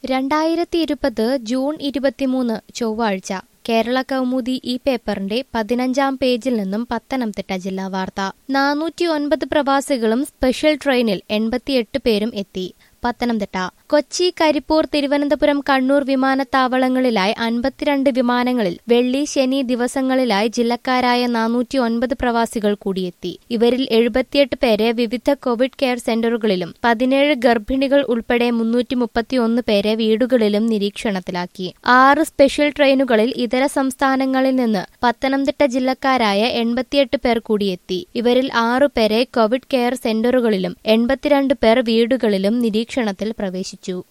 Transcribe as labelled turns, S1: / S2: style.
S1: രണ്ടായിരത്തി ഇരുപത് ജൂൺ ഇരുപത്തിമൂന്ന് ചൊവ്വാഴ്ച കേരള കൗമുദി ഈ പേപ്പറിന്റെ പതിനഞ്ചാം പേജിൽ നിന്നും പത്തനംതിട്ട ജില്ലാ വാർത്ത നാനൂറ്റി ഒൻപത് പ്രവാസികളും സ്പെഷ്യൽ ട്രെയിനിൽ എൺപത്തിയെട്ട് പേരും എത്തി പത്തനംതിട്ട കൊച്ചി കരിപ്പൂർ തിരുവനന്തപുരം കണ്ണൂർ വിമാനത്താവളങ്ങളിലായി അൻപത്തിരണ്ട് വിമാനങ്ങളിൽ വെള്ളി ശനി ദിവസങ്ങളിലായി ജില്ലക്കാരായ നാനൂറ്റി ഒൻപത് പ്രവാസികൾ കൂടിയെത്തി ഇവരിൽ എഴുപത്തിയെട്ട് പേരെ വിവിധ കോവിഡ് കെയർ സെന്ററുകളിലും പതിനേഴ് ഗർഭിണികൾ ഉൾപ്പെടെ മുന്നൂറ്റി മുപ്പത്തിയൊന്ന് പേരെ വീടുകളിലും നിരീക്ഷണത്തിലാക്കി ആറ് സ്പെഷ്യൽ ട്രെയിനുകളിൽ ഇതര സംസ്ഥാനങ്ങളിൽ നിന്ന് പത്തനംതിട്ട ജില്ലക്കാരായ എൺപത്തിയെട്ട് പേർ കൂടിയെത്തി ഇവരിൽ ആറു പേരെ കോവിഡ് കെയർ സെന്ററുകളിലും എൺപത്തിരണ്ട് പേർ വീടുകളിലും നിരീക്ഷണത്തിൽ പ്രവേശിച്ചു